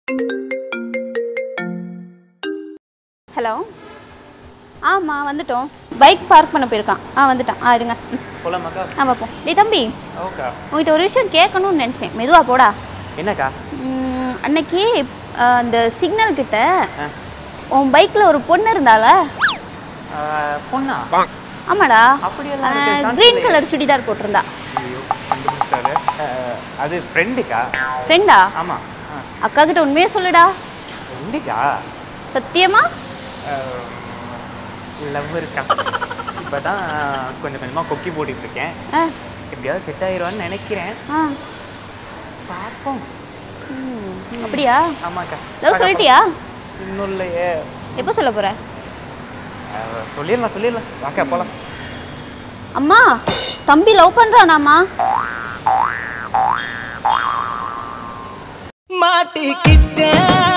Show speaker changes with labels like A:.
A: Hello ஆமாம் வந்துட்டோம் bike park பண்ண போயிருக்கான் ஆ வந்துட்டான் ஆ இருங்க ம்,
B: போலாமாக்கா
A: ஆ பார்ப்போம் டேய் தம்பி
B: ஓகா
A: உங்ககிட்ட ஒரு விஷயம் கேட்கணும்னு நினச்சேன் மெதுவா போடா
B: என்னக்கா
A: ம், அன்னைக்கு ஆ, அந்த சிக்னல் கிட்ட
B: ஆ.
A: உன் பைக்கில் ஒரு பொண்ணு இருந்தால
B: ஆ, பொண்ணா
A: ஆமாடா
B: அப்படியெல்லாம் இருக்கு, chance
A: க்ரீன்
B: இல்லையே.
A: கலர் சுடிதார் போட்டிருந்தா
B: ஐயோ கண்டுபிடிச்சிட்டாரு ஆ, அது ஃப்ரெண்டுக்கா
A: ஃப்ரெண்டா
B: ஆமாம்
A: அக்கா கிட்ட உண்மையே சொல்லுடா
B: ஃப்ரெண்டுக்கா
A: சத்தியமா
B: லவ் இருக்கா இப்போ தான் கொஞ்சம் கொஞ்சமாக கொக்கி போட்டுட்டு இருக்கேன்
A: ஆ
B: எப்படியாவது செட் ஆயிடுவான்னு நினைக்கிறேன்
A: ஆ
B: பார்ப்போம்
A: ம், அப்படியா
B: ஆமாக்கா
A: லவ் சொல்லிட்டியா
B: இன்னும் இல்லையே
A: எப்போ சொல்ல போற
B: ஆ, சொல்லிடலாம் சொல்லிடலாம் வாக்கா போகலாம்
A: அம்மா தம்பி லவ் பண்றானாமா
C: மாட்டிக்கிச்சேன்